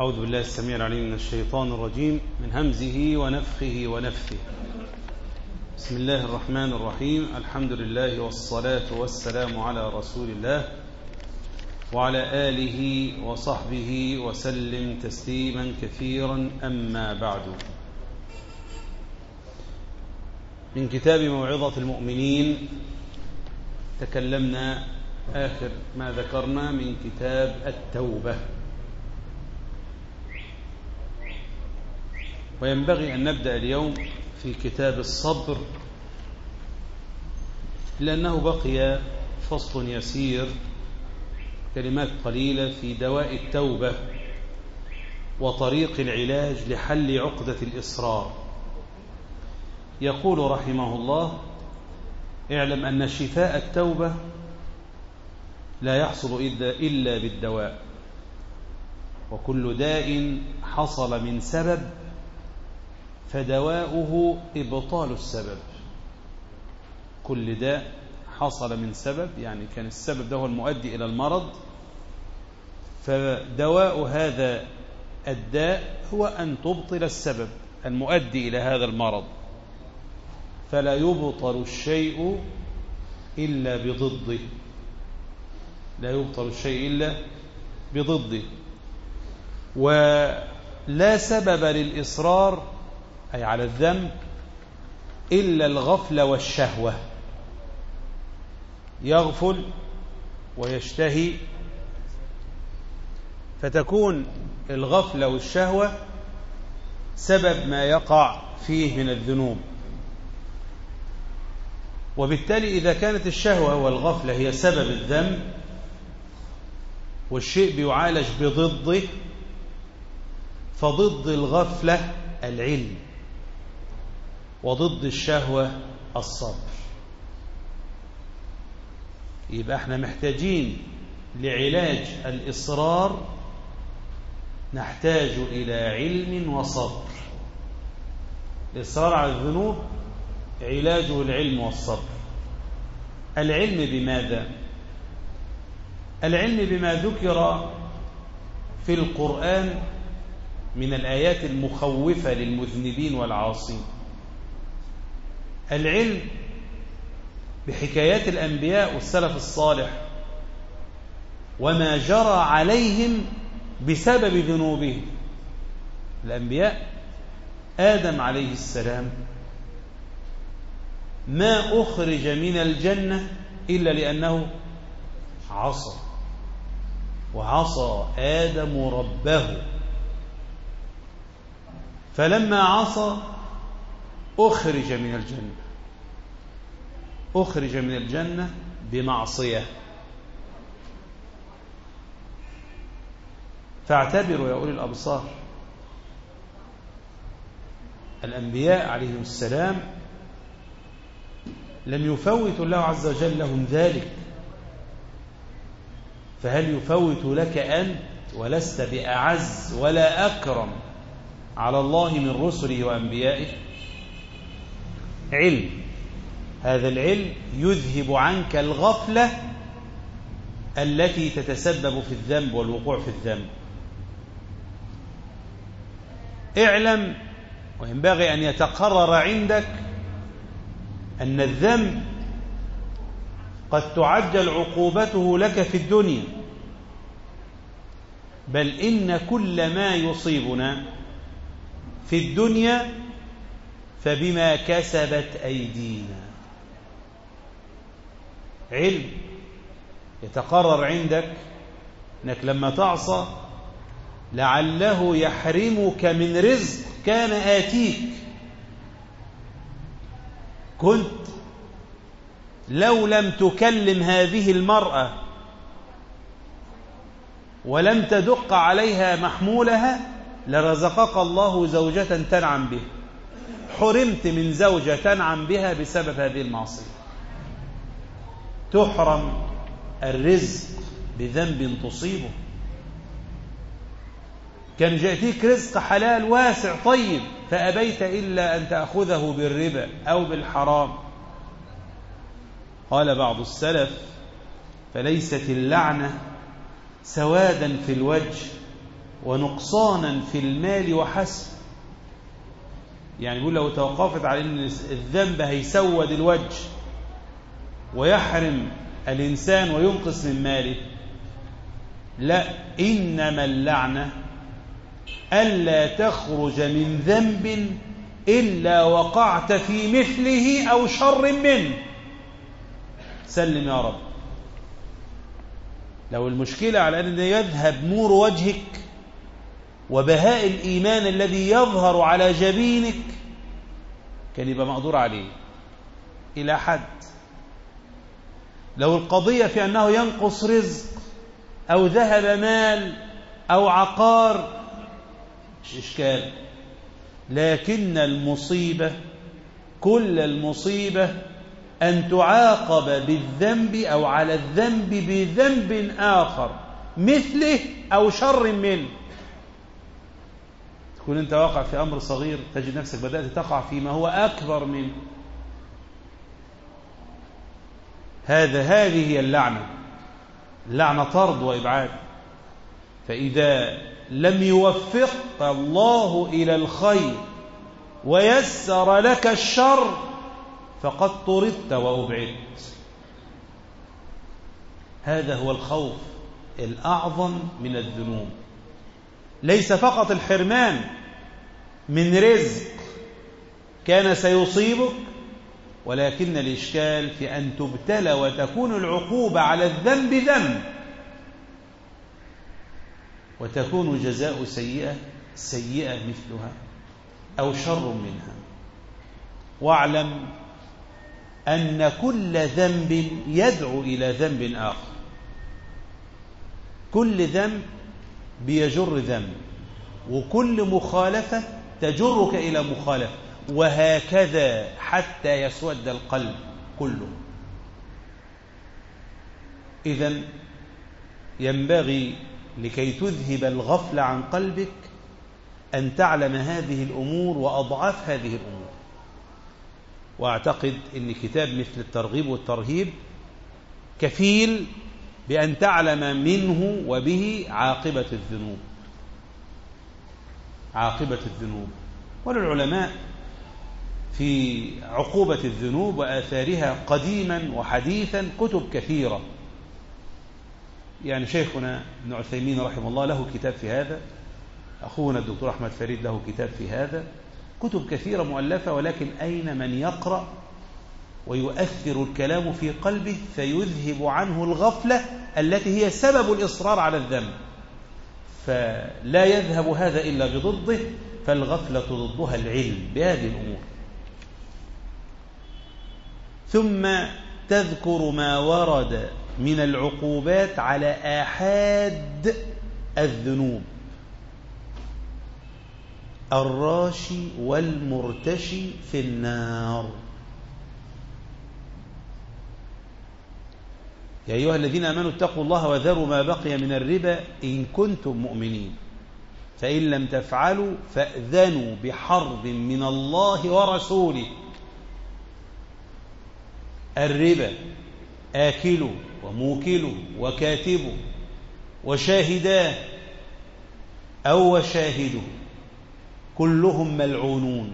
أعوذ بالله السميع العليم من الشيطان الرجيم من همزه ونفخه ونفثه بسم الله الرحمن الرحيم الحمد لله والصلاة والسلام على رسول الله وعلى آله وصحبه وسلم تسليما كثيرا أما بعد من كتاب موعظة المؤمنين تكلمنا آخر ما ذكرنا من كتاب التوبة وينبغي أن نبدأ اليوم في كتاب الصبر لأنه بقي فصل يسير كلمات قليلة في دواء التوبة وطريق العلاج لحل عقدة الإصرار يقول رحمه الله اعلم أن شفاء التوبة لا يحصل إلا بالدواء وكل داء حصل من سبب فدواؤه إبطال السبب كل داء حصل من سبب يعني كان السبب ده هو المؤدي إلى المرض فدواء هذا الداء هو أن تبطل السبب المؤدي إلى هذا المرض فلا يبطل الشيء إلا بضده لا يبطل الشيء إلا بضده ولا سبب للإصرار أي على الذنب إلا الغفلة والشهوة يغفل ويشتهي فتكون الغفلة والشهوة سبب ما يقع فيه من الذنوب وبالتالي إذا كانت الشهوة والغفلة هي سبب الذنب والشيء بيعالج بضده فضد الغفلة العلم وضد الشهوة الصبر يبقى احنا محتاجين لعلاج الإصرار نحتاج إلى علم وصبر الإصرار على الذنوب علاجه العلم والصبر العلم بماذا العلم بما ذكر في القرآن من الآيات المخوفة للمذنبين والعاصين العلم بحكايات الأنبياء والسلف الصالح وما جرى عليهم بسبب ذنوبهم الأنبياء آدم عليه السلام ما أخرج من الجنة إلا لأنه عصى وعصى آدم ربه فلما عصى أخرج من الجنة أخرج من الجنة بمعصية فاعتبروا يا أولي الأبصار الأنبياء عليهم السلام لم يفوت الله عز وجل لهم ذلك فهل يفوت لك أنت ولست بأعز ولا أكرم على الله من رسله وأنبيائه علم هذا العلم يذهب عنك الغفلة التي تتسبب في الذنب والوقوع في الذنب اعلم وينبغي أن يتقرر عندك أن الذنب قد تعجل عقوبته لك في الدنيا بل إن كل ما يصيبنا في الدنيا فبما كسبت أيدينا علم يتقرر عندك أنك لما تعصى لعله يحرمك من رزق كان آتيك كنت لو لم تكلم هذه المرأة ولم تدق عليها محمولها لرزقك الله زوجة تنعم بها حرمت من زوجة تنعم بها بسبب هذه المعصية تحرم الرزق بذنب تصيبه كان جاءتيك رزق حلال واسع طيب فأبيت إلا أن تأخذه بالربا أو بالحرام قال بعض السلف فليست اللعنة سوادا في الوجه ونقصانا في المال وحسب يعني بيقول لو توقفت على ان الذنب هيسود الوجه ويحرم الإنسان وينقص من ماله لا إنما اللعنة ألا تخرج من ذنب إلا وقعت في مثله أو شر منه سلم يا رب لو المشكلة على أن يذهب نور وجهك وبهاء الإيمان الذي يظهر على جبينك كان يبقى مقدور عليه إلى حد لو القضية في أنه ينقص رزق أو ذهب مال أو عقار مش إشكال لكن المصيبة كل المصيبة أن تعاقب بالذنب أو على الذنب بذنب آخر مثله أو شر منه تكون أنت واقع في أمر صغير تجد نفسك بدأت تقع فيما هو أكبر منه هذا هذه هي اللعنة اللعنة طرد وإبعاد فإذا لم يوفق الله إلى الخير ويسر لك الشر فقد طردت وأبعدت هذا هو الخوف الأعظم من الذنوب ليس فقط الحرمان من رزق كان سيصيبك ولكن الإشكال في أن تبتلى وتكون العقوبة على الذنب ذنب وتكون جزاء سيئة سيئة مثلها أو شر منها واعلم أن كل ذنب يدعو إلى ذنب آخر كل ذنب بيجر ذنب وكل مخالفة تجرك إلى مخالفة وهكذا حتى يسود القلب كله إذا ينبغي لكي تذهب الغفل عن قلبك أن تعلم هذه الأمور وأضعاف هذه الأمور وأعتقد أن كتاب مثل الترغيب والترهيب كفيل بأن تعلم منه وبه عاقبة الذنوب عاقبة الذنوب وللعلماء في عقوبة الذنوب وآثارها قديما وحديثا كتب كثيرة يعني شيخنا ابن عثيمين رحمه الله له كتاب في هذا أخونا الدكتور أحمد فريد له كتاب في هذا كتب كثيرة مؤلفة ولكن أين من يقرأ ويؤثر الكلام في قلبه فيذهب عنه الغفلة التي هي سبب الإصرار على الذنب فلا يذهب هذا إلا بضده فالغفلة ضدها العلم بهذه الأمور ثم تذكر ما ورد من العقوبات على آحاد الذنوب الراشي والمرتشي في النار يا أيها الذين آمنوا اتقوا الله وذروا ما بقي من الربا إن كنتم مؤمنين فإن لم تفعلوا فأذنوا بحرب من الله ورسوله الربا آكله وموكله وكاتبه وشاهداه أو وشاهده كلهم ملعونون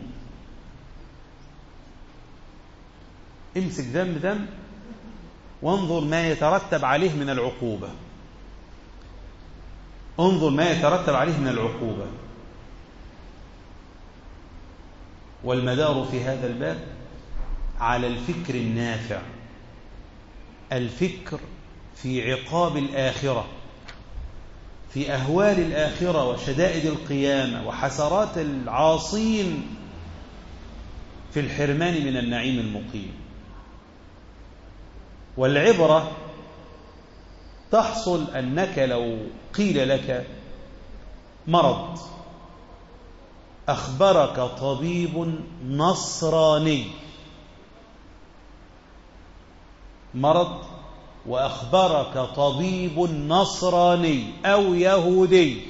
امسك ذنب ذنب وانظر ما يترتب عليه من العقوبة انظر ما يترتب عليه من العقوبة والمدار في هذا الباب على الفكر النافع الفكر في عقاب الآخرة في أهوال الآخرة وشدائد القيامة وحسرات العاصين في الحرمان من النعيم المقيم والعبرة تحصل أنك لو قيل لك مرض أخبرك طبيب نصراني مرض وأخبرك طبيب نصراني أو يهودي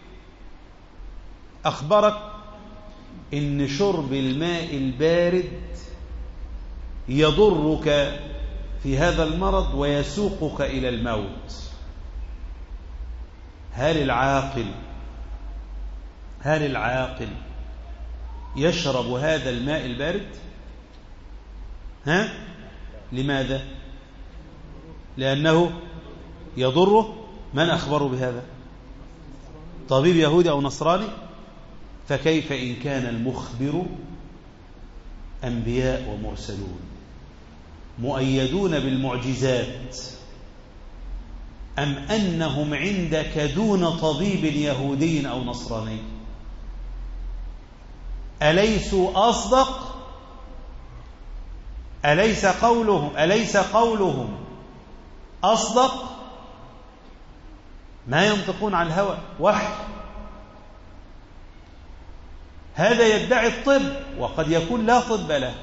أخبرك إن شرب الماء البارد يضرك في هذا المرض ويسوقك إلى الموت هل العاقل هل العاقل يشرب هذا الماء البارد ها لماذا لأنه يضره من أخبره بهذا طبيب يهودي أو نصراني فكيف إن كان المخبر أنبياء ومرسلون مؤيدون بالمعجزات أم أنهم عندك دون طبيب يهودي أو نصراني أليسوا أصدق أليس قولهم أليس قولهم أصدق ما ينطقون عن الهوى وحي هذا يدعي الطب وقد يكون لا طب له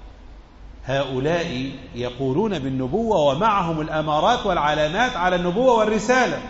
هؤلاء يقولون بالنبوة ومعهم الأمارات والعلامات على النبوة والرسالة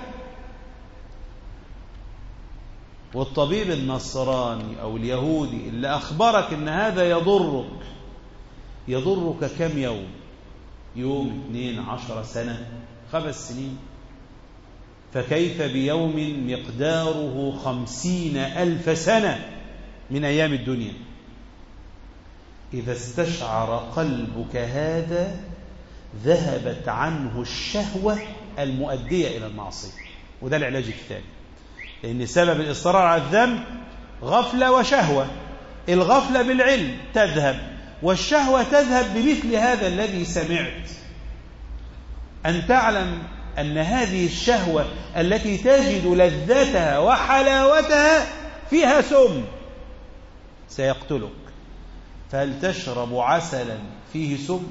والطبيب النصراني أو اليهودي اللي أخبرك أن هذا يضرك يضرك كم يوم يوم اثنين عشر سنة خمس سنين فكيف بيوم مقداره خمسين ألف سنة من أيام الدنيا إذا استشعر قلبك هذا ذهبت عنه الشهوة المؤدية إلى المعصية وده العلاج الثاني لأن سبب الإصرار على الذنب غفلة وشهوة الغفلة بالعلم تذهب والشهوة تذهب بمثل هذا الذي سمعت أن تعلم أن هذه الشهوة التي تجد لذتها وحلاوتها فيها سم سيقتلك فهل تشرب عسلا فيه سم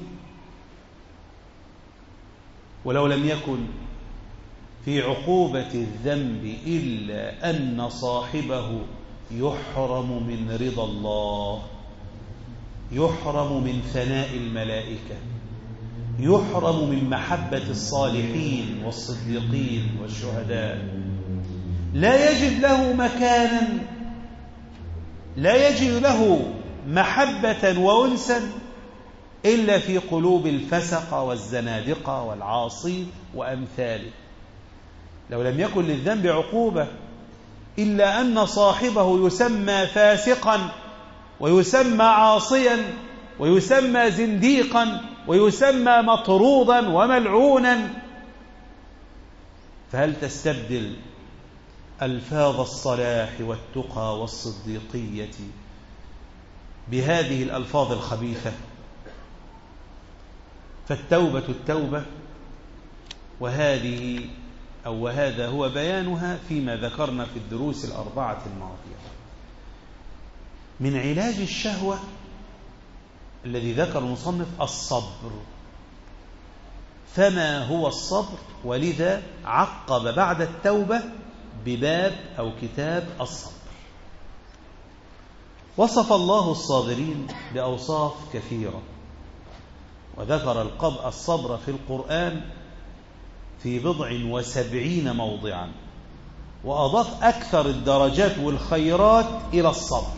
ولو لم يكن في عقوبة الذنب إلا أن صاحبه يحرم من رضا الله يحرم من ثناء الملائكة يحرم من محبة الصالحين والصديقين والشهداء لا يجد له مكانا لا يجد له محبة وأنسا إلا في قلوب الفسقة والزنادقة والعاصين وأمثاله لو لم يكن للذنب عقوبة إلا أن صاحبه يسمى فاسقا ويسمى عاصيا ويسمى زنديقا ويسمى مطرودا وملعونا فهل تستبدل ألفاظ الصلاح والتقى والصديقية بهذه الألفاظ الخبيثة فالتوبة التوبة وهذه أو وهذا هو بيانها فيما ذكرنا في الدروس الأربعة الماضية من علاج الشهوة الذي ذكر المصنف الصبر فما هو الصبر ولذا عقب بعد التوبة بباب أو كتاب الصبر وصف الله الصابرين بأوصاف كثيرة وذكر القب الصبر في القرآن في بضع وسبعين موضعا وأضاف أكثر الدرجات والخيرات إلى الصبر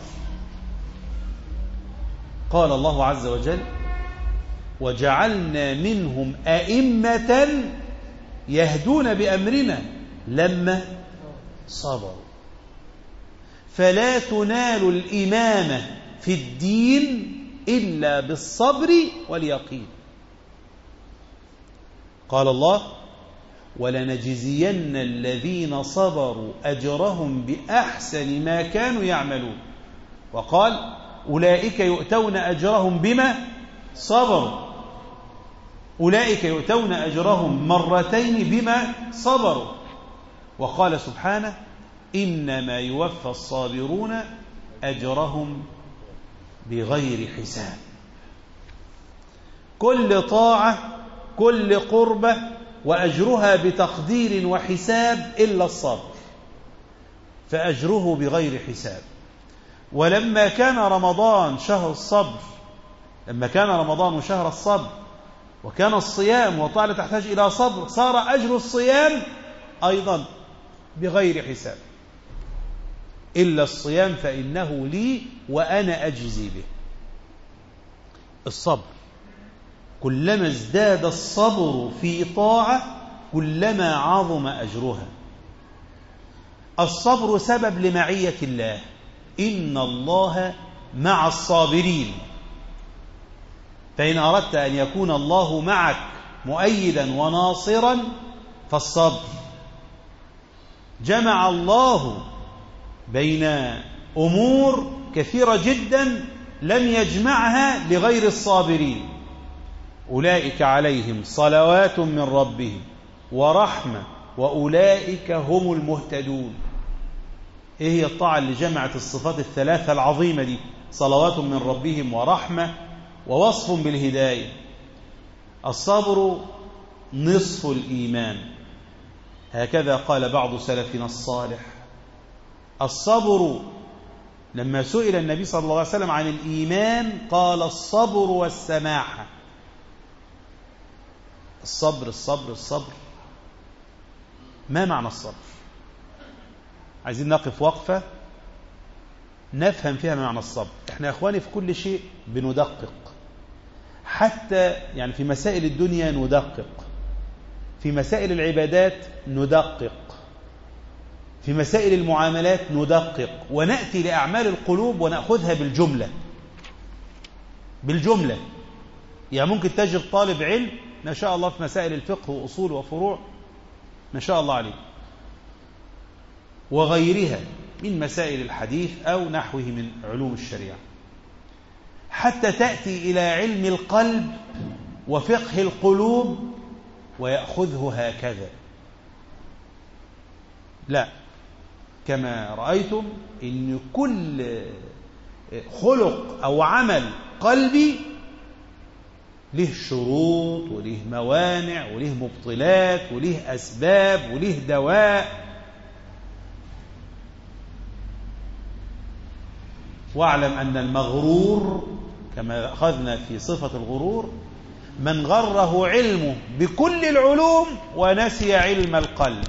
قال الله عز وجل وجعلنا منهم أئمة يهدون بأمرنا لما صبروا فلا تنال الإمامة في الدين إلا بالصبر واليقين قال الله ولنجزين الذين صبروا أجرهم بأحسن ما كانوا يعملون وقال أولئك يؤتون أجرهم بما صبروا أولئك يؤتون أجرهم مرتين بما صبروا وقال سبحانه إنما يوفى الصابرون أجرهم بغير حساب كل طاعة كل قربة وأجرها بتقدير وحساب إلا الصبر فأجره بغير حساب ولما كان رمضان شهر الصبر لما كان رمضان شهر الصبر وكان الصيام وطالة تحتاج إلى صبر صار أجر الصيام أيضا بغير حساب إلا الصيام فإنه لي وأنا أجزي به الصبر كلما ازداد الصبر في طاعة كلما عظم أجرها الصبر سبب لمعية الله إن الله مع الصابرين فإن أردت أن يكون الله معك مؤيدا وناصرا فالصبر جمع الله بين أمور كثيرة جدا لم يجمعها لغير الصابرين أولئك عليهم صلوات من ربهم ورحمة وأولئك هم المهتدون إيه هي الطاعة اللي جمعت الصفات الثلاثة العظيمة دي صلوات من ربهم ورحمة ووصف بالهداية الصبر نصف الإيمان هكذا قال بعض سلفنا الصالح الصبر لما سئل النبي صلى الله عليه وسلم عن الإيمان قال الصبر والسماحة الصبر الصبر الصبر ما معنى الصبر عايزين نقف وقفة نفهم فيها معنى الصبر احنا يا اخواني في كل شيء بندقق حتى يعني في مسائل الدنيا ندقق في مسائل العبادات ندقق في مسائل المعاملات ندقق ونأتي لأعمال القلوب ونأخذها بالجملة بالجملة يعني ممكن تجد طالب علم ما شاء الله في مسائل الفقه وأصول وفروع ما شاء الله عليه وغيرها من مسائل الحديث أو نحوه من علوم الشريعة حتى تأتي إلى علم القلب وفقه القلوب ويأخذه هكذا لا كما رأيتم إن كل خلق أو عمل قلبي له شروط وله موانع وله مبطلات وله أسباب وله دواء واعلم أن المغرور كما أخذنا في صفة الغرور من غره علمه بكل العلوم ونسي علم القلب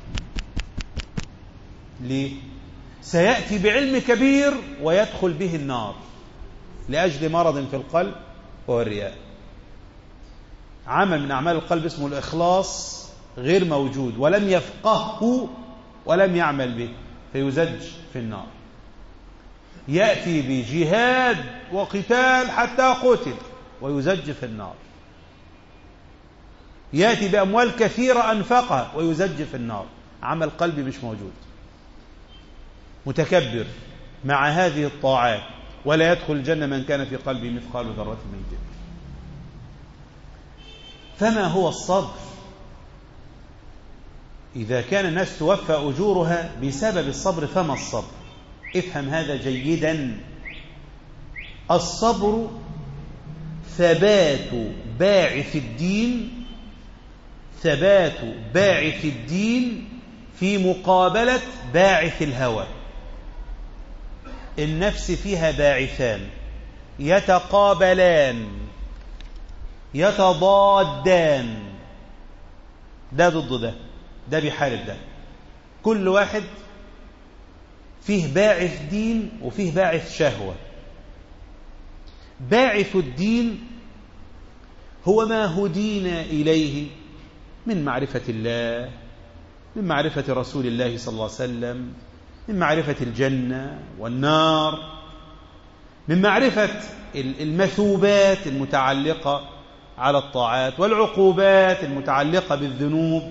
ليه؟ سيأتي بعلم كبير ويدخل به النار لأجل مرض في القلب وهو الرياء عمل من أعمال القلب اسمه الإخلاص غير موجود ولم يفقهه ولم يعمل به فيزج في النار يأتي بجهاد وقتال حتى قتل ويزج في النار يأتي بأموال كثيرة أنفقها ويزج في النار عمل قلبي مش موجود متكبر مع هذه الطاعات ولا يدخل الجنة من كان في قلبه مثقال ذرة من كبر فما هو الصبر إذا كان الناس توفى أجورها بسبب الصبر فما الصبر افهم هذا جيدا الصبر ثبات باعث الدين ثبات باعث الدين في مقابلة باعث الهوى النفس فيها باعثان يتقابلان يتضادان ده ضد ده ده بيحارب ده كل واحد فيه باعث دين وفيه باعث شهوة باعث الدين هو ما هدينا إليه من معرفة الله من معرفة رسول الله صلى الله عليه وسلم من معرفة الجنة والنار من معرفة المثوبات المتعلقة على الطاعات والعقوبات المتعلقة بالذنوب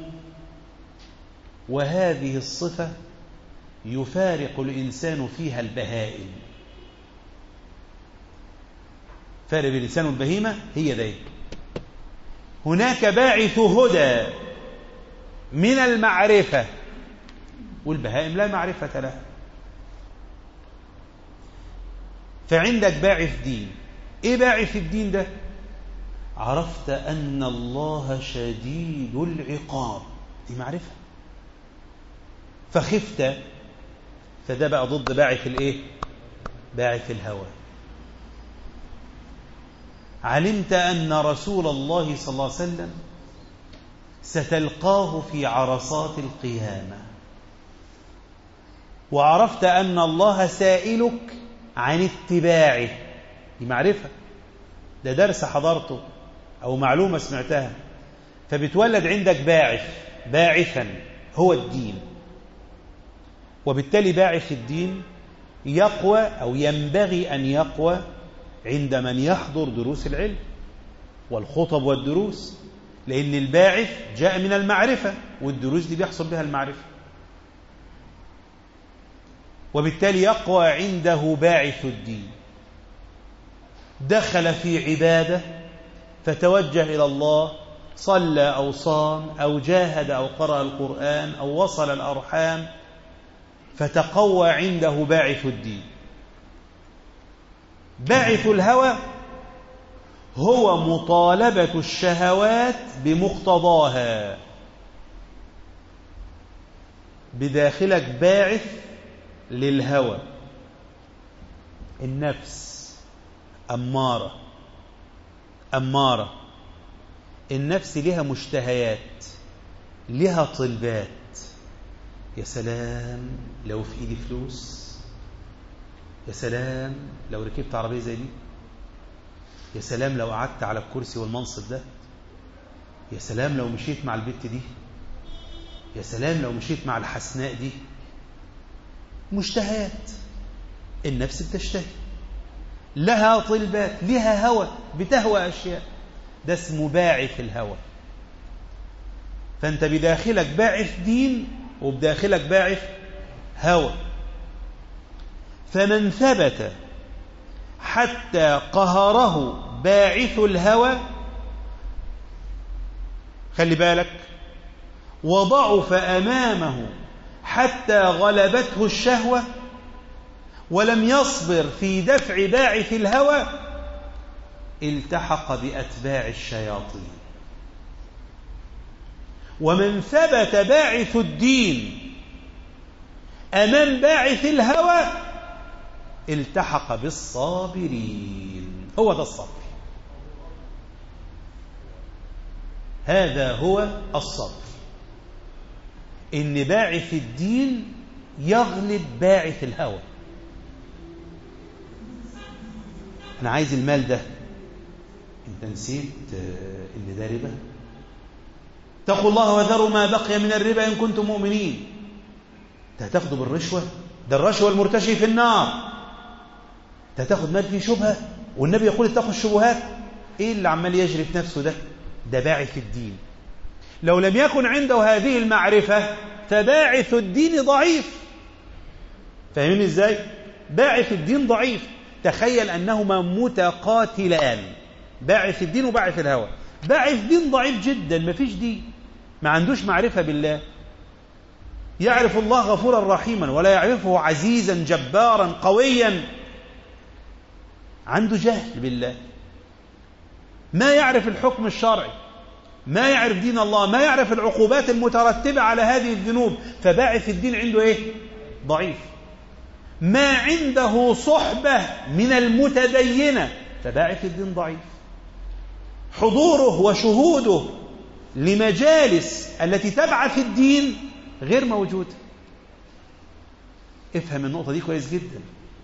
وهذه الصفة يفارق الإنسان فيها البهائم فارق الإنسان والبهيمة هي ذلك هناك باعث هدى من المعرفة والبهائم لا معرفة لها فعندك باعث دين ايه باعث الدين ده عرفت أن الله شديد العقاب دي معرفة فخفت فده بقى ضد باعث الايه باعث الهوى علمت أن رسول الله صلى الله عليه وسلم ستلقاه في عرصات القيامة وعرفت أن الله سائلك عن اتباعه دي معرفة ده درس حضرته أو معلومة سمعتها فبتولد عندك باعث باعثا هو الدين وبالتالي باعث الدين يقوى أو ينبغي أن يقوى عند من يحضر دروس العلم والخطب والدروس لأن الباعث جاء من المعرفة والدروس دي بيحصل بها المعرفة وبالتالي يقوى عنده باعث الدين دخل في عبادة فتوجه إلى الله صلى أو صام أو جاهد أو قرأ القرآن أو وصل الأرحام فتقوى عنده باعث الدين باعث الهوى هو مطالبة الشهوات بمقتضاها بداخلك باعث للهوى النفس أمارة أمارة النفس لها مشتهيات لها طلبات يا سلام لو في إيدي فلوس يا سلام لو ركبت عربية زي دي يا سلام لو قعدت على الكرسي والمنصب ده يا سلام لو مشيت مع البت دي يا سلام لو مشيت مع الحسناء دي مشتهيات النفس بتشتهي لها طلبات لها هوى بتهوى أشياء ده اسمه باعث الهوى فأنت بداخلك باعث دين وبداخلك باعث هوى فمن ثبت حتى قهره باعث الهوى خلي بالك وضعف أمامه حتى غلبته الشهوة ولم يصبر في دفع باعث الهوى التحق بأتباع الشياطين ومن ثبت باعث الدين أمام باعث الهوى التحق بالصابرين هو ده الصبر هذا هو الصبر إن باعث الدين يغلب باعث الهوى أنا عايز المال ده أنت نسيت إن ده ربا اتقوا الله وذروا ما بقي من الربا إن كنتم مؤمنين أنت هتاخده بالرشوة ده الرشوة المرتشي في النار أنت هتاخد مال فيه شبهة والنبي يقول اتقوا الشبهات إيه اللي عمال يجري في نفسه ده ده باعث الدين لو لم يكن عنده هذه المعرفة فباعث الدين ضعيف فاهمين ازاي باعث الدين ضعيف تخيل أنهما متقاتلان باعث الدين وباعث الهوى باعث دين ضعيف جدا ما فيش دين ما عندوش معرفة بالله يعرف الله غفورا رحيما ولا يعرفه عزيزا جبارا قويا عنده جهل بالله ما يعرف الحكم الشرعي ما يعرف دين الله ما يعرف العقوبات المترتبة على هذه الذنوب فباعث الدين عنده ايه ضعيف ما عنده صحبة من المتدينة فباعث الدين ضعيف حضوره وشهوده لمجالس التي تبعث الدين غير موجودة افهم النقطة دي كويس جدا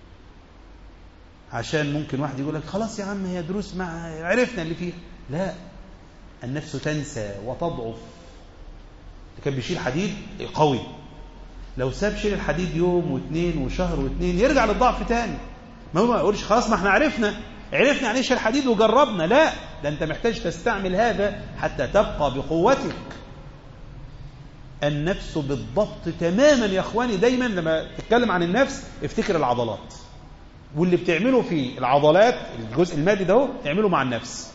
عشان ممكن واحد يقول لك خلاص يا عم هي دروس مع عرفنا اللي فيها لا النفس تنسى وتضعف اللي كان بيشيل حديد قوي لو ساب شيل الحديد يوم واثنين وشهر واثنين يرجع للضعف تاني ما هو ما يقولش خلاص ما احنا عرفنا عرفنا يعني ايش الحديد وجربنا لا ده انت محتاج تستعمل هذا حتى تبقى بقوتك النفس بالضبط تماما يا اخواني دايما لما تتكلم عن النفس افتكر العضلات واللي بتعمله في العضلات الجزء المادي ده اعمله مع النفس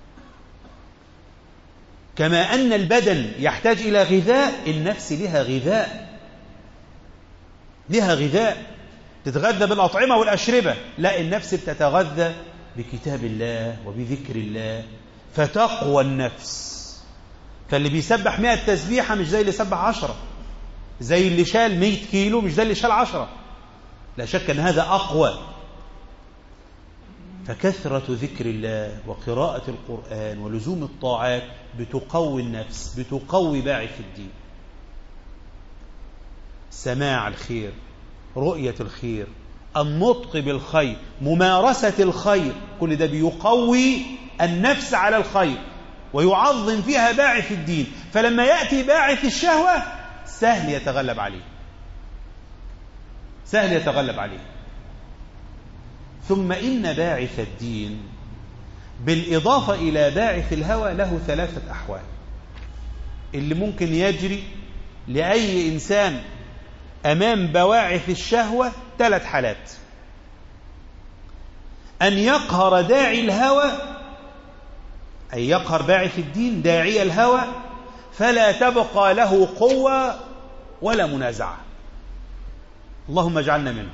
كما أن البدن يحتاج إلى غذاء النفس لها غذاء لها غذاء تتغذى بالأطعمة والأشربة لا النفس بتتغذى بكتاب الله وبذكر الله فتقوى النفس فاللي بيسبح مئة تسبيحة مش زي اللي سبح عشرة زي اللي شال مئة كيلو مش زي اللي شال عشرة لا شك أن هذا أقوى فكثرة ذكر الله وقراءة القرآن ولزوم الطاعات بتقوي النفس بتقوي باعث الدين سماع الخير رؤية الخير النطق بالخير ممارسة الخير كل ده بيقوي النفس على الخير ويعظم فيها باعث الدين فلما يأتي باعث الشهوة سهل يتغلب عليه سهل يتغلب عليه ثم إن باعث الدين بالإضافة إلى باعث الهوى له ثلاثة أحوال اللي ممكن يجري لأي إنسان أمام بواعث الشهوة ثلاث حالات أن يقهر داعي الهوى أي يقهر باعث الدين داعي الهوى فلا تبقى له قوة ولا منازعة اللهم اجعلنا منه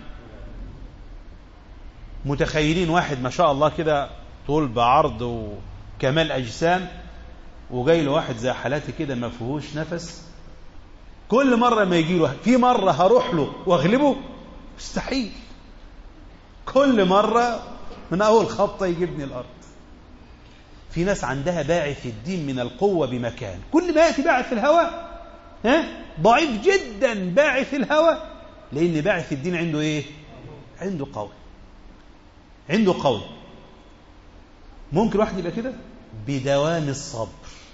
متخيلين واحد ما شاء الله كده طول بعرض وكمال أجسام وجاي له واحد زي حالاتي كده ما فيهوش نفس كل مرة ما يجي له في مرة هروح له واغلبه مستحيل كل مرة من أول خبطة يجيبني الأرض في ناس عندها باعث الدين من القوة بمكان كل ما يأتي باعث الهوى ها ضعيف جدا باعث الهوى لأن باعث الدين عنده إيه عنده قوي عنده قوي ممكن واحد يبقى كده بدوام الصبر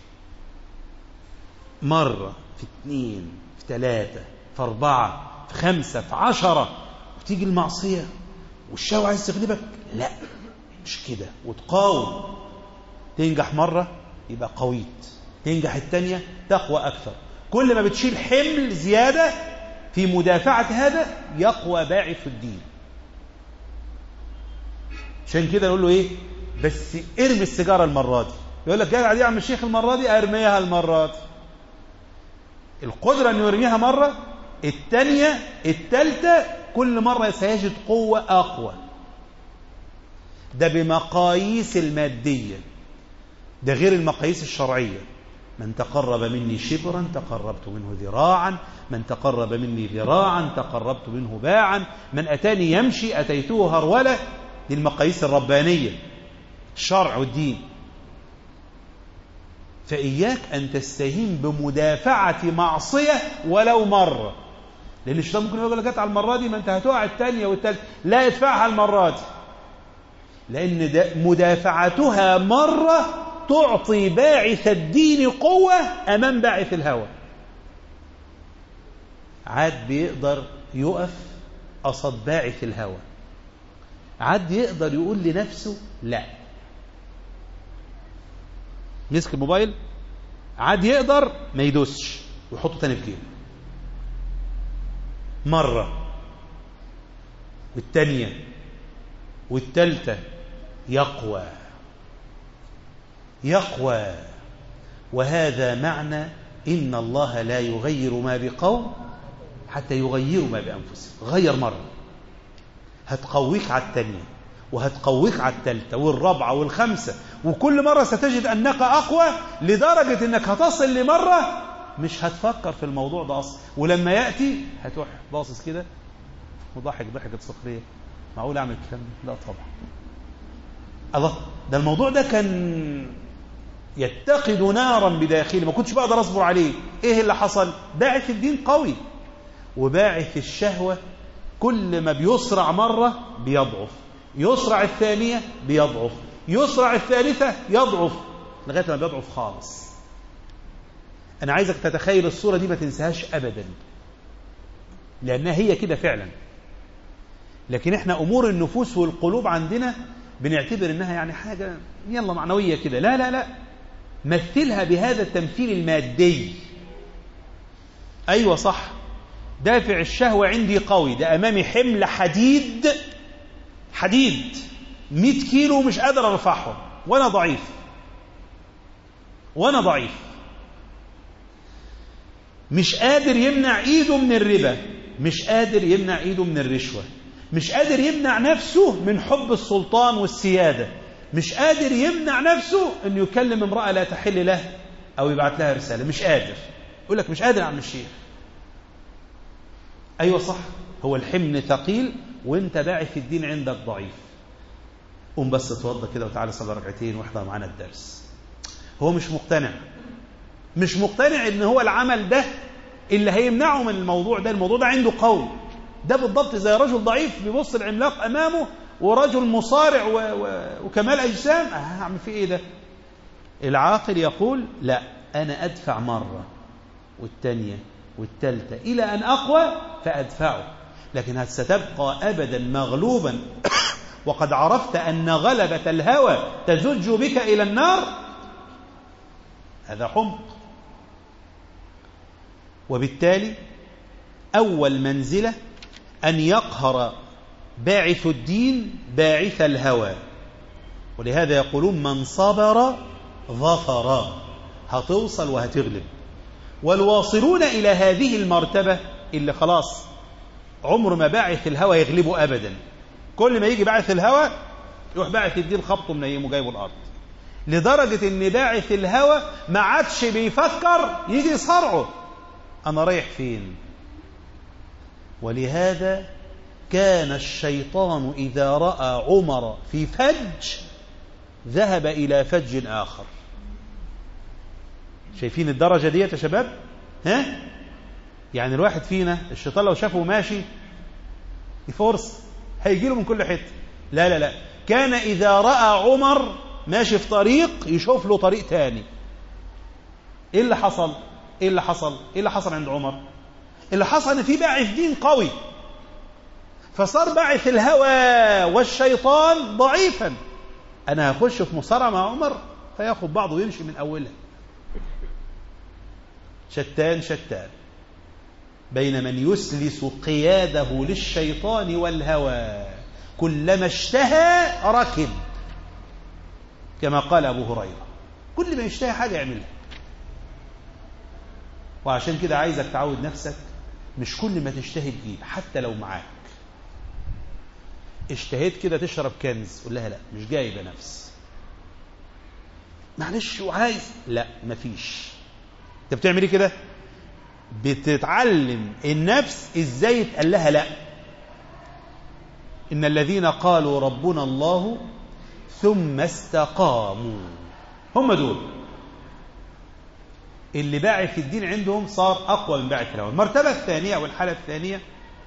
مرة في اثنين في ثلاثة في أربعة في خمسة في عشرة وتيجي المعصية والشهوة عايز تغلبك لا مش كده وتقاوم تنجح مرة يبقى قويت تنجح الثانية تقوى أكثر كل ما بتشيل حمل زيادة في مدافعة هذا يقوى باعث الدين عشان كده نقول له ايه بس ارمي السيجارة المرة دي يقول لك جدع دي يا عم الشيخ المرة دي ارميها المرة دي القدرة انه يرميها مرة الثانية الثالثة كل مرة سيجد قوة أقوى ده بمقاييس المادية ده غير المقاييس الشرعية من تقرب مني شبرا تقربت منه ذراعا من تقرب مني ذراعا تقربت منه باعا من أتاني يمشي أتيته هرولة دي المقاييس الربانية الشرع والدين فإياك أن تستهين بمدافعة معصية ولو مرة لأن الشيطان ممكن يقول لك على المرة دي ما أنت هتقع الثانية والثالثة لا يدفعها المرة دي لأن مدافعتها مرة تعطي باعث الدين قوة أمام باعث الهوى عاد بيقدر يقف قصد باعث الهوى عاد يقدر يقول لنفسه لا مسك الموبايل عاد يقدر ما يدوسش ويحطه تاني في جيبه مرة والتانية والتالتة يقوى يقوى وهذا معنى إن الله لا يغير ما بقوم حتى يغيروا ما بأنفسهم غير مرة هتقويك على الثانية وهتقويك على الثالثة والرابعة والخامسة وكل مرة ستجد أنك أقوى لدرجة أنك هتصل لمرة مش هتفكر في الموضوع ده أصلا ولما يأتي هتروح باصص كده وضحك ضحكة سخرية معقول أعمل الكلام لا طبعا الله ده الموضوع ده كان يتقد نارا بداخلي ما كنتش بقدر أصبر عليه إيه اللي حصل باعث الدين قوي وباعث الشهوة كل ما بيسرع مرة بيضعف يسرع الثانية بيضعف يسرع الثالثة يضعف لغاية ما بيضعف خالص أنا عايزك تتخيل الصورة دي ما تنساهاش أبدا لأنها هي كده فعلا لكن احنا أمور النفوس والقلوب عندنا بنعتبر انها يعني حاجة يلا معنوية كده لا لا لا مثلها بهذا التمثيل المادي أيوة صح دافع الشهوة عندي قوي ده أمامي حمل حديد حديد 100 كيلو مش قادر أرفعهم وأنا ضعيف وأنا ضعيف مش قادر يمنع إيده من الربا مش قادر يمنع إيده من الرشوة مش قادر يمنع نفسه من حب السلطان والسيادة مش قادر يمنع نفسه أنه يكلم امرأة لا تحل له أو يبعت لها رسالة مش قادر يقول لك مش قادر يا عم الشيخ أيوة صح هو الحمل ثقيل وانت باعث الدين عندك ضعيف قوم بس اتوضى كده وتعالى صلي ركعتين واحضر معانا الدرس هو مش مقتنع مش مقتنع ان هو العمل ده اللي هيمنعه من الموضوع ده الموضوع ده عنده قول ده بالضبط زي رجل ضعيف بيبص العملاق امامه ورجل مصارع و... و... وكمال اجسام هعمل فيه ايه ده العاقل يقول لا انا ادفع مره والثانيه والثالثه الى ان اقوى فادفعه لكن ستبقى ابدا مغلوبا وقد عرفت أن غلبة الهوى تزج بك إلى النار هذا حمق وبالتالي أول منزلة أن يقهر باعث الدين باعث الهوى ولهذا يقولون من صبر ظفر هتوصل وهتغلب والواصلون إلى هذه المرتبة اللي خلاص عمر ما باعث الهوى يغلبه أبدا كل ما يجي باعث الهوى يروح باعث الدين خبطه منيمه جايبه الأرض لدرجة ان باعث الهوى ما عادش بيفكر يجي يصارعه أنا رايح فين ولهذا كان الشيطان إذا رأى عمر في فج ذهب إلى فج آخر شايفين الدرجة ديت يا شباب ها يعني الواحد فينا الشيطان لو شافه ماشي فرصة هيجي له من كل حتة لا لا لا كان إذا رأى عمر ماشي في طريق يشوف له طريق تاني ايه اللي حصل ايه اللي حصل ايه اللي حصل عند عمر اللي حصل ان في باعث دين قوي فصار باعث الهوى والشيطان ضعيفا انا هخش في مصارعه مع عمر فياخد بعضه ويمشي من اولها شتان شتان بين من يسلس قياده للشيطان والهوى كلما اشتهى ركب كما قال أبو هريرة كل ما يشتهي حاجة يعملها وعشان كده عايزك تعود نفسك مش كل ما تشتهي تجيب حتى لو معاك اشتهيت كده تشرب كنز قول لها لا مش جايبه نفس معلش وعايز لا مفيش انت بتعمل ايه كده بتتعلم النفس ازاي تقول لها لا ان الذين قالوا ربنا الله ثم استقاموا هم دول اللي باعث الدين عندهم صار اقوى من باعث الهوى المرتبه الثانيه او الحاله الثانيه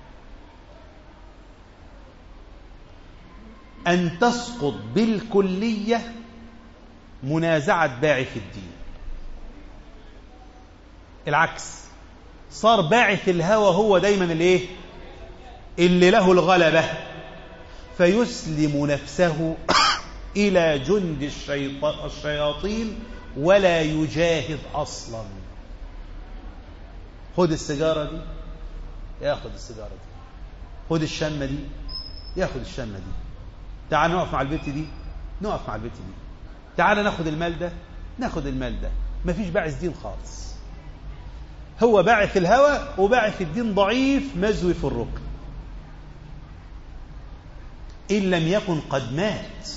أن تسقط بالكلية منازعة باعث الدين العكس صار باعث الهوى هو دايما الايه اللي له الغلبة فيسلم نفسه إلى جند الشياطين ولا يجاهد أصلا خد السيجارة دي ياخد السيجارة دي خد الشمة دي ياخد الشمة دي تعال نقف مع البنت دي نقف مع البنت دي تعال ناخد المال ده ناخد المال ده مفيش باعث دين خالص هو باعث الهوى وباعث الدين ضعيف مزوي في الركن إن لم يكن قد مات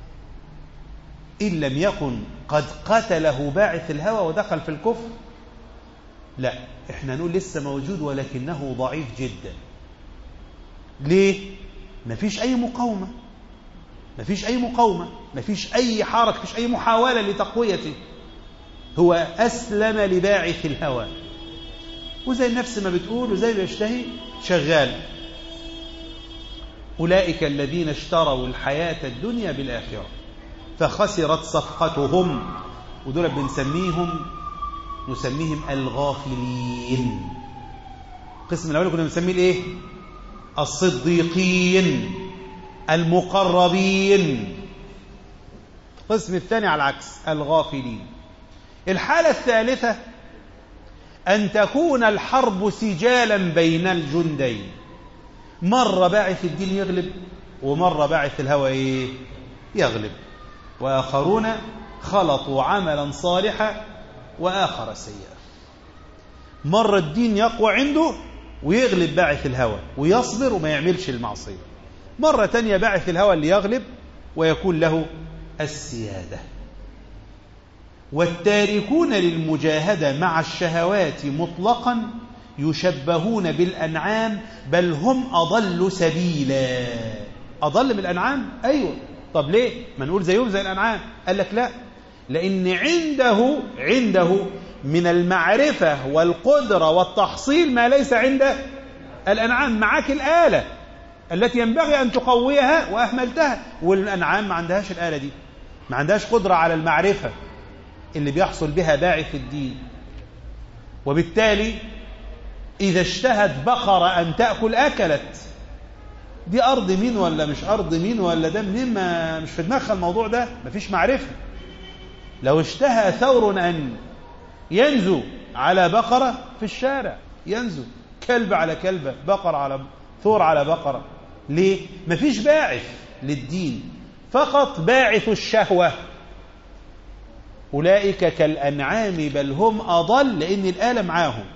إن لم يكن قد قتله باعث الهوى ودخل في الكفر لا احنا نقول لسه موجود ولكنه ضعيف جدا ليه مفيش أي مقاومة مفيش أي مقاومة مفيش أي حركة مفيش أي محاولة لتقويته هو أسلم لباعث الهوى وزي النفس ما بتقول وزي ما يشتهي شغال أولئك الذين اشتروا الحياة الدنيا بالآخرة فخسرت صفقتهم ودول بنسميهم نسميهم الغافلين القسم الأول كنا بنسميه الايه الصديقين المقربين القسم الثاني على العكس الغافلين الحالة الثالثة أن تكون الحرب سجالا بين الجندين مرة باعث الدين يغلب ومرة باعث الهوى إيه؟ يغلب وآخرون خلطوا عملا صالحا وآخر سيئا مرة الدين يقوى عنده ويغلب باعث الهوى ويصبر وما يعملش المعصية مرة تانية باعث الهوى اللي يغلب ويكون له السيادة والتاركون للمجاهدة مع الشهوات مطلقا يشبهون بالأنعام بل هم أضل سبيلا أضل من الأنعام أيوة طب ليه ما نقول زيهم زي الأنعام قال لك لا لأن عنده عنده من المعرفة والقدرة والتحصيل ما ليس عند الأنعام معاك الآلة التي ينبغي أن تقويها وأهملتها والأنعام ما عندهاش الآلة دي ما عندهاش قدرة على المعرفة اللي بيحصل بها باعث الدين وبالتالي إذا اشتهت بقرة أن تأكل أكلت دي أرض مين ولا مش أرض مين ولا ده منين ما مش في دماغها الموضوع ده مفيش معرفة لو اشتهى ثور أن ينزو على بقرة في الشارع ينزو كلب على كلبة بقر على ثور على بقرة ليه؟ مفيش باعث للدين فقط باعث الشهوة أولئك كالأنعام بل هم أضل لأن الآلة معاهم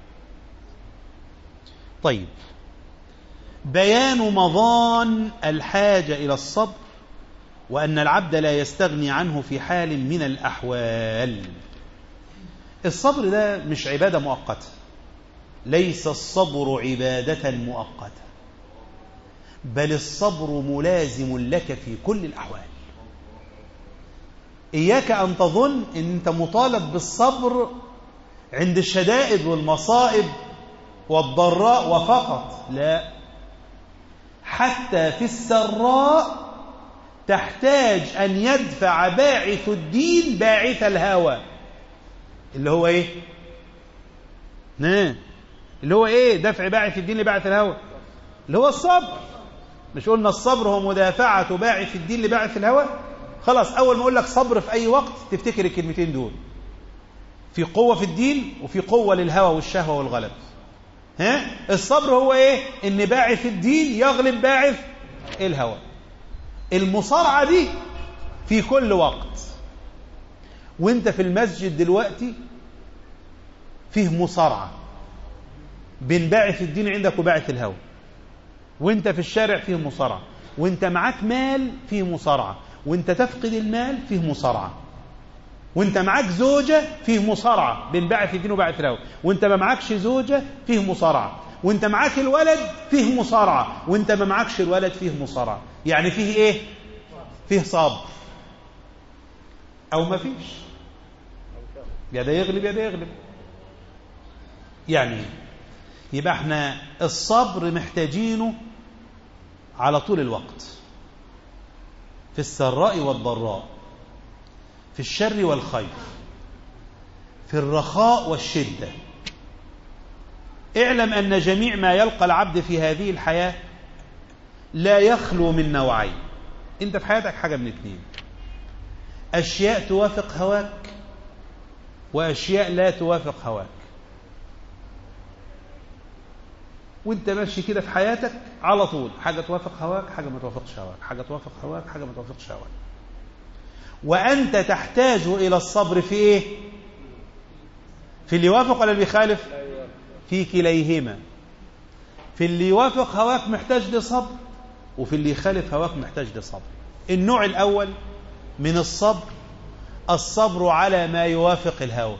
طيب بيان مضان الحاجة إلى الصبر وأن العبد لا يستغني عنه في حال من الأحوال الصبر ده مش عبادة مؤقتة ليس الصبر عبادة مؤقتة بل الصبر ملازم لك في كل الأحوال إياك أن تظن أن أنت مطالب بالصبر عند الشدائد والمصائب والضراء وفقط لا حتى في السراء تحتاج أن يدفع باعث الدين باعث الهوى اللي هو إيه نعم اللي هو إيه دفع باعث الدين لباعث الهوى اللي هو الصبر مش قلنا الصبر هو مدافعة باعث الدين لباعث الهوى خلاص أول ما أقول لك صبر في أي وقت تفتكر الكلمتين دول في قوة في الدين وفي قوة للهوى والشهوة والغلب ها الصبر هو ايه ان باعث الدين يغلب باعث الهوى المصارعة دي في كل وقت وانت في المسجد دلوقتي فيه مصارعة بين باعث الدين عندك وباعث الهوى وانت في الشارع فيه مصارعة وانت معاك مال فيه مصارعة وانت تفقد المال فيه مصارعة وانت معاك زوجة فيه مصارعة بين باعث الدين وباعث الهوى وانت ما معكش زوجة فيه مصارعة وانت معاك الولد فيه مصارعة وانت ما معكش الولد فيه مصارعة يعني فيه ايه فيه صبر او ما فيش يا ده يغلب يا ده يغلب يعني يبقى احنا الصبر محتاجينه على طول الوقت في السراء والضراء في الشر والخير في الرخاء والشدة اعلم أن جميع ما يلقى العبد في هذه الحياة لا يخلو من نوعين انت في حياتك حاجة من اثنين أشياء توافق هواك وأشياء لا توافق هواك وانت ماشي كده في حياتك على طول حاجة توافق هواك حاجة ما توافقش هواك حاجة توافق هواك حاجة ما توافقش هواك وأنت تحتاج إلى الصبر في إيه في اللي يوافق ولا اللي يخالف في كليهما في اللي يوافق هواك محتاج لصبر وفي اللي يخالف هواك محتاج لصبر النوع الأول من الصبر الصبر على ما يوافق الهوى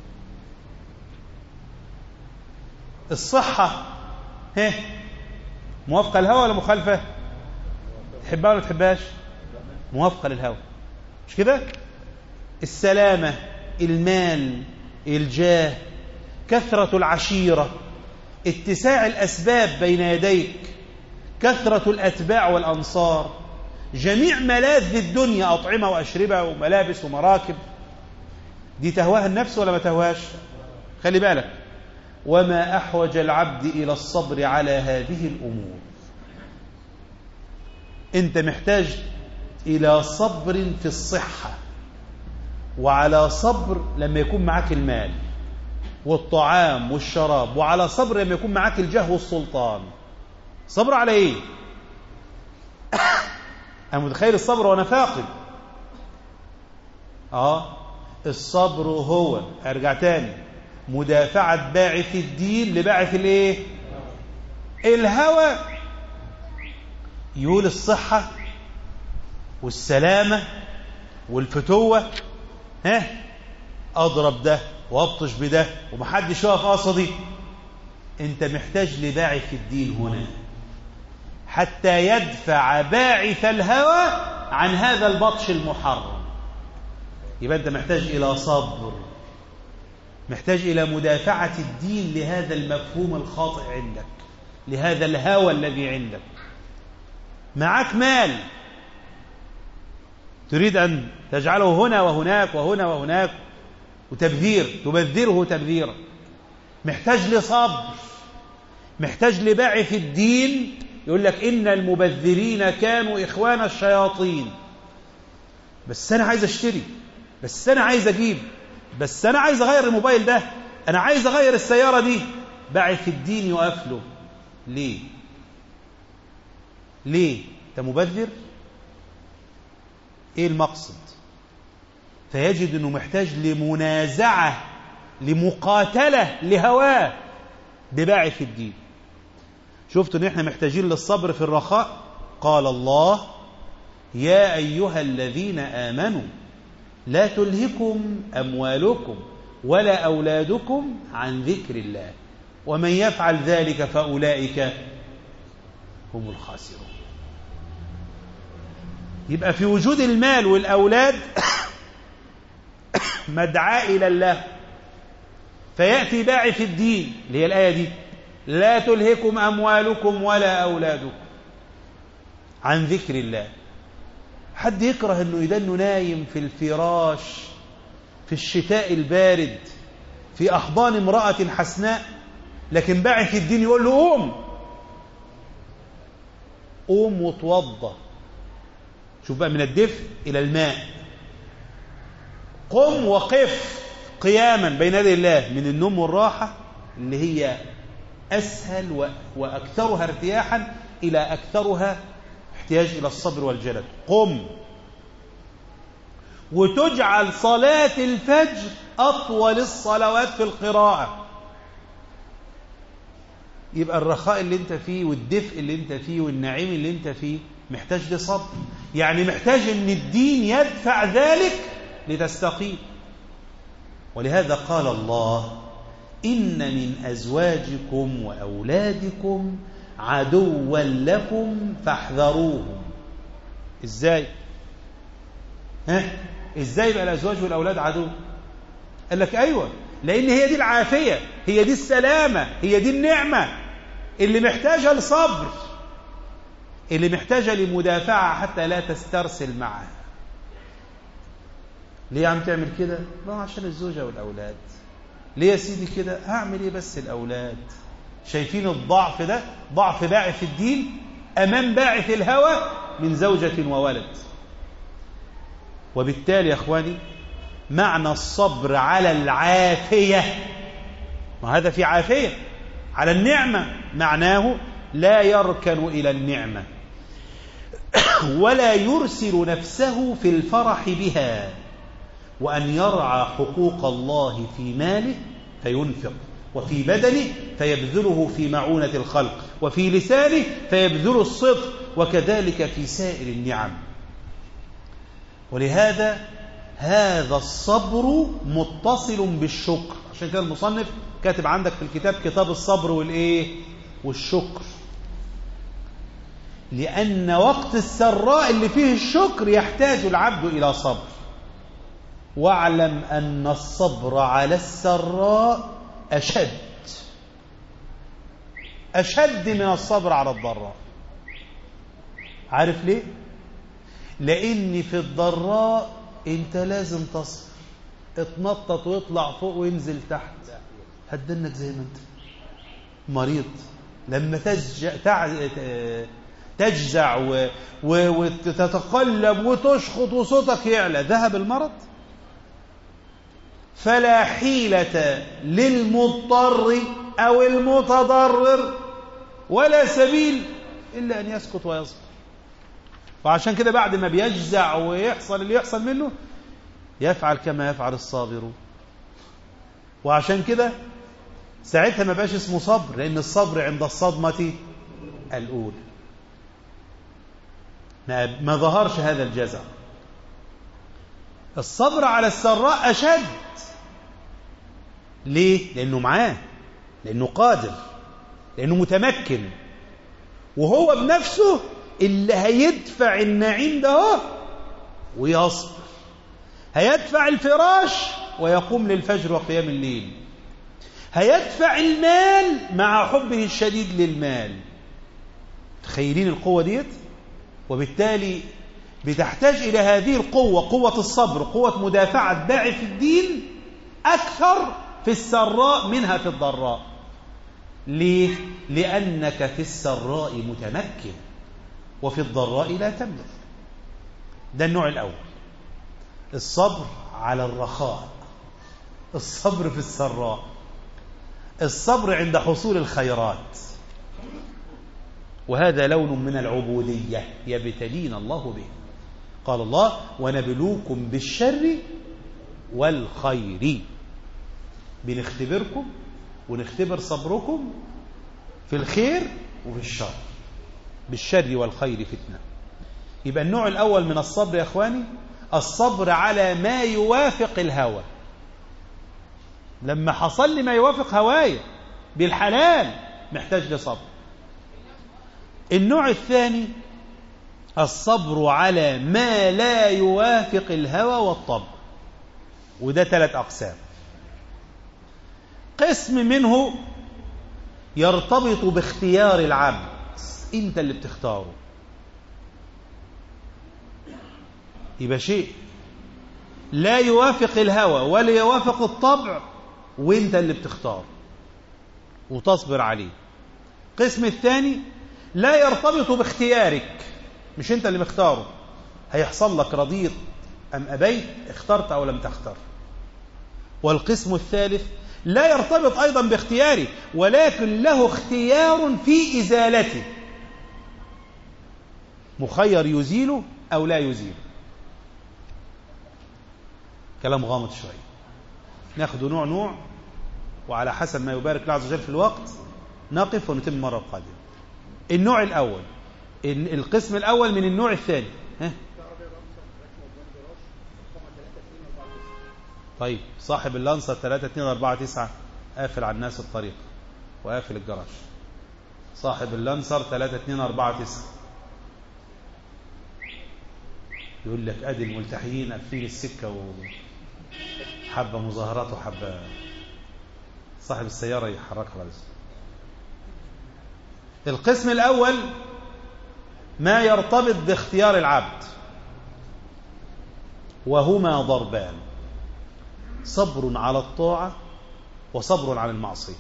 الصحة ها موافقة الهوى ولا مخالفة تحبها ولا تحبهاش موافقة للهوى مش كده السلامة المال الجاه كثرة العشيرة اتساع الأسباب بين يديك كثرة الأتباع والأنصار جميع ملاذ الدنيا أطعمة وأشربة وملابس ومراكب دي تهواها النفس ولا ما تهواش خلي بالك وما أحوج العبد إلى الصبر على هذه الأمور أنت محتاج إلى صبر في الصحة وعلى صبر لما يكون معك المال والطعام والشراب وعلى صبر لما يكون معك الجاه والسلطان صبر على ايه انا متخيل الصبر وانا فاقد اه الصبر هو ارجع تاني مدافعة باعث الدين لباعث الايه الهوى يقول الصحة والسلامة والفتوة ها اضرب ده وابطش بده ومحدش يقف قصدي انت محتاج لباعث الدين هنا حتى يدفع باعث الهوى عن هذا البطش المحرم يبقى انت محتاج الى صبر محتاج الى مدافعة الدين لهذا المفهوم الخاطئ عندك لهذا الهوى الذي عندك معك مال تريد أن تجعله هنا وهناك وهنا وهناك وتبذير تبذره تبذيرا محتاج لصبر محتاج لباعث الدين يقول لك إن المبذرين كانوا إخوان الشياطين بس أنا عايز أشتري بس أنا عايز أجيب بس أنا عايز أغير الموبايل ده أنا عايز أغير السيارة دي باعث الدين يقف له ليه ليه أنت مبذر إيه المقصد فيجد أنه محتاج لمنازعة لمقاتلة لهواه بباعث الدين شفتوا ان احنا محتاجين للصبر في الرخاء قال الله يا ايها الذين امنوا لا تلهكم اموالكم ولا اولادكم عن ذكر الله ومن يفعل ذلك فاولئك هم الخاسرون يبقى في وجود المال والاولاد مدعاة الى الله فياتي باعث الدين اللي هي الايه دي لا تلهكم أموالكم ولا أولادكم عن ذكر الله حد يكره أنه يدنه نايم في الفراش في الشتاء البارد في أحضان امرأة حسناء لكن باعث الدين يقول له قوم قوم وتوضى شوف بقى من الدفء إلى الماء قم وقف قياما بين يدي الله من النوم والراحة اللي هي أسهل وأكثرها ارتياحا إلى أكثرها احتياج إلى الصبر والجلد قم وتجعل صلاة الفجر أطول الصلوات في القراءة يبقى الرخاء اللي انت فيه والدفء اللي انت فيه والنعيم اللي انت فيه محتاج لصبر يعني محتاج ان الدين يدفع ذلك لتستقيم ولهذا قال الله إن من أزواجكم وأولادكم عدوا لكم فاحذروهم إزاي ها إزاي بقى الأزواج والأولاد عدو قال لك أيوة لأن هي دي العافية هي دي السلامة هي دي النعمة اللي محتاجة لصبر اللي محتاجة لمدافعة حتى لا تسترسل معها ليه عم تعمل كده؟ ما عشان الزوجة والأولاد ليه يا سيدي كده هعمل ايه بس الاولاد شايفين الضعف ده ضعف باعث الدين امام باعث الهوى من زوجة وولد وبالتالي يا اخواني معنى الصبر على العافية ما هذا في عافية على النعمة معناه لا يركن إلى النعمة ولا يرسل نفسه في الفرح بها وأن يرعى حقوق الله في ماله فينفق وفي بدنه فيبذله في معونة الخلق وفي لسانه فيبذل الصدق وكذلك في سائر النعم ولهذا هذا الصبر متصل بالشكر عشان كده المصنف كاتب عندك في الكتاب كتاب الصبر والايه والشكر لأن وقت السراء اللي فيه الشكر يحتاج العبد إلى صبر واعلم أن الصبر على السراء أشد أشد من الصبر على الضراء عارف ليه؟ لأن في الضراء أنت لازم تصبر اتنطط ويطلع فوق وينزل تحت هتدنك زي ما أنت مريض لما تجزع, تجزع و... و... وتتقلب وتشخط وصوتك يعلى ذهب المرض فلا حيلة للمضطر أو المتضرر ولا سبيل إلا أن يسكت ويصبر وعشان كده بعد ما بيجزع ويحصل اللي يحصل منه يفعل كما يفعل الصابر وعشان كده ساعتها ما بقاش اسمه صبر لأن الصبر عند الصدمة الأولى ما ظهرش هذا الجزع الصبر على السراء أشد ليه؟ لأنه معاه لأنه قادر لأنه متمكن وهو بنفسه اللي هيدفع النعيم ده ويصبر هيدفع الفراش ويقوم للفجر وقيام الليل هيدفع المال مع حبه الشديد للمال تخيلين القوة ديت وبالتالي بتحتاج إلى هذه القوة قوة الصبر قوة مدافعة باعث الدين أكثر في السراء منها في الضراء ليه؟ لأنك في السراء متمكن وفي الضراء لا تملك ده النوع الأول الصبر على الرخاء الصبر في السراء الصبر عند حصول الخيرات وهذا لون من العبودية يبتلين الله به قال الله ونبلوكم بالشر والخير بنختبركم ونختبر صبركم في الخير وفي الشر بالشر والخير فتنة يبقى النوع الأول من الصبر يا أخواني الصبر على ما يوافق الهوى لما حصل لي ما يوافق هوايا بالحلال محتاج لصبر النوع الثاني الصبر على ما لا يوافق الهوى والطبع وده ثلاث أقسام قسم منه يرتبط باختيار العبد انت اللي بتختاره يبقى شيء لا يوافق الهوى ولا يوافق الطبع وانت اللي بتختار وتصبر عليه القسم الثاني لا يرتبط باختيارك مش انت اللي مختاره هيحصل لك رضيت أم أبيت اخترت أو لم تختر والقسم الثالث لا يرتبط أيضا باختياري ولكن له اختيار في إزالته مخير يزيله أو لا يزيله كلام غامض شوية ناخد نوع نوع وعلى حسب ما يبارك الله عز وجل في الوقت نقف ونتم المرة القادمة النوع الأول القسم الأول من النوع الثاني ها؟ طيب صاحب اللانسر 3 2 4 9 قافل على الناس الطريق وقافل الجراج صاحب اللانسر 3 2 4 9 يقول لك ادي الملتحيين قافلين السكه وحبه مظاهرات وحبه صاحب السياره يحركها بس القسم الاول ما يرتبط باختيار العبد وهما ضربان صبر على الطاعة وصبر على المعصية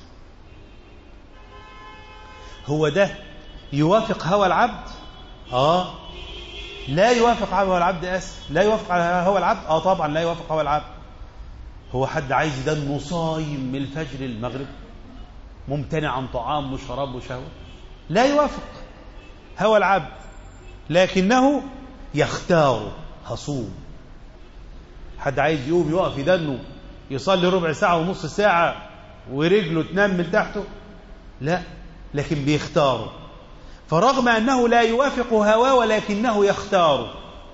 هو ده يوافق هوى العبد آه لا يوافق هوى العبد أسف لا يوافق على هوى العبد آه طبعا لا يوافق هوى العبد هو حد عايز يدنه صايم من الفجر للمغرب ممتنع عن طعام وشراب وشهوة لا يوافق هوى العبد لكنه يختار هصوم حد عايز يقوم يقف يدنه يصلي ربع ساعة ونص ساعة ورجله تنام من تحته لا لكن بيختاره فرغم أنه لا يوافق هواه ولكنه يختاره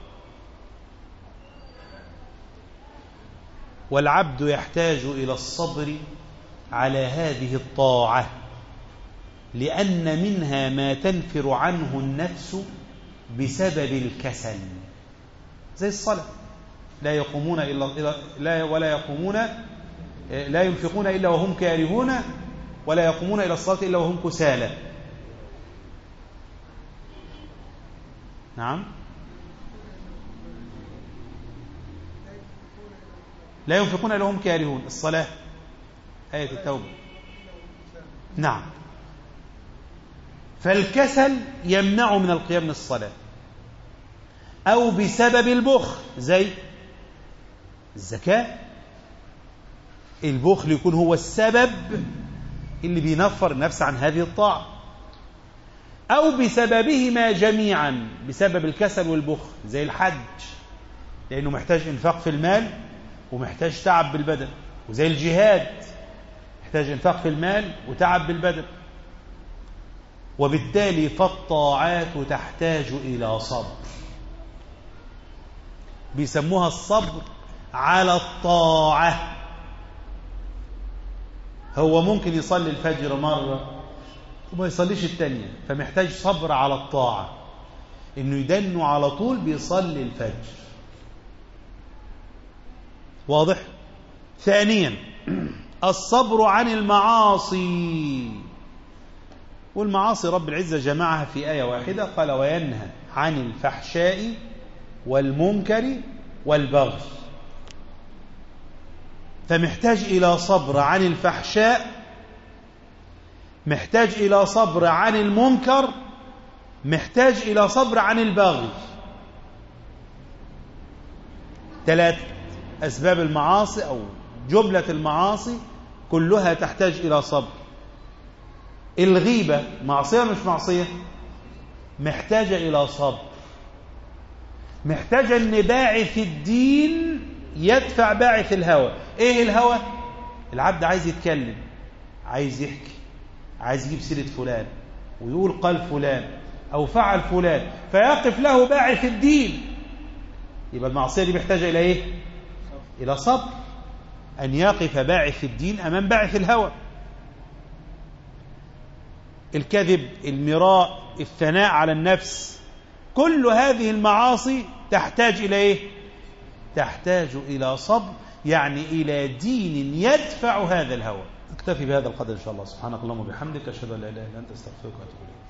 والعبد يحتاج إلى الصبر على هذه الطاعة لأن منها ما تنفر عنه النفس بسبب الكسل زي الصلاة لا يقومون إلا لا ولا يقومون لا ينفقون إلا وهم كارهون ولا يقومون إلى الصلاة إلا وهم كسالى نعم لا ينفقون إلا وهم كارهون الصلاة آية التوبة نعم فالكسل يمنع من القيام للصلاة أو بسبب البخل زي الزكاة البخل يكون هو السبب اللي بينفر النفس عن هذه الطاعة أو بسببهما جميعا بسبب الكسل والبخل زي الحج لأنه محتاج إنفاق في المال ومحتاج تعب بالبدن وزي الجهاد محتاج إنفاق في المال وتعب بالبدن وبالتالي فالطاعات تحتاج إلى صبر بيسموها الصبر على الطاعة هو ممكن يصلي الفجر مرة وما يصليش التانية فمحتاج صبر على الطاعة انه يدنه على طول بيصلي الفجر واضح ثانيا الصبر عن المعاصي والمعاصي رب العزة جمعها في آية واحدة قال وينهى عن الفحشاء والمنكر والبغي فمحتاج إلى صبر عن الفحشاء محتاج إلى صبر عن المنكر محتاج إلى صبر عن البغي ثلاث أسباب المعاصي أو جملة المعاصي كلها تحتاج إلى صبر الغيبة معصية مش معصية محتاجة إلى صبر محتاجة أن باعث الدين يدفع باعث الهوى إيه الهوى؟ العبد عايز يتكلم عايز يحكي عايز يجيب سيرة فلان ويقول قال فلان أو فعل فلان فيقف له باعث الدين يبقى المعصية دي محتاجة إلى إيه؟ إلى صبر أن يقف باعث الدين أمام باعث الهوى الكذب المراء الثناء على النفس كل هذه المعاصي تحتاج إلى إيه؟ تحتاج إلى صبر يعني إلى دين يدفع هذا الهوى اكتفي بهذا القدر إن شاء الله سبحانك اللهم وبحمدك أشهد أن لا إله إلا أنت استغفرك وأتوب إليك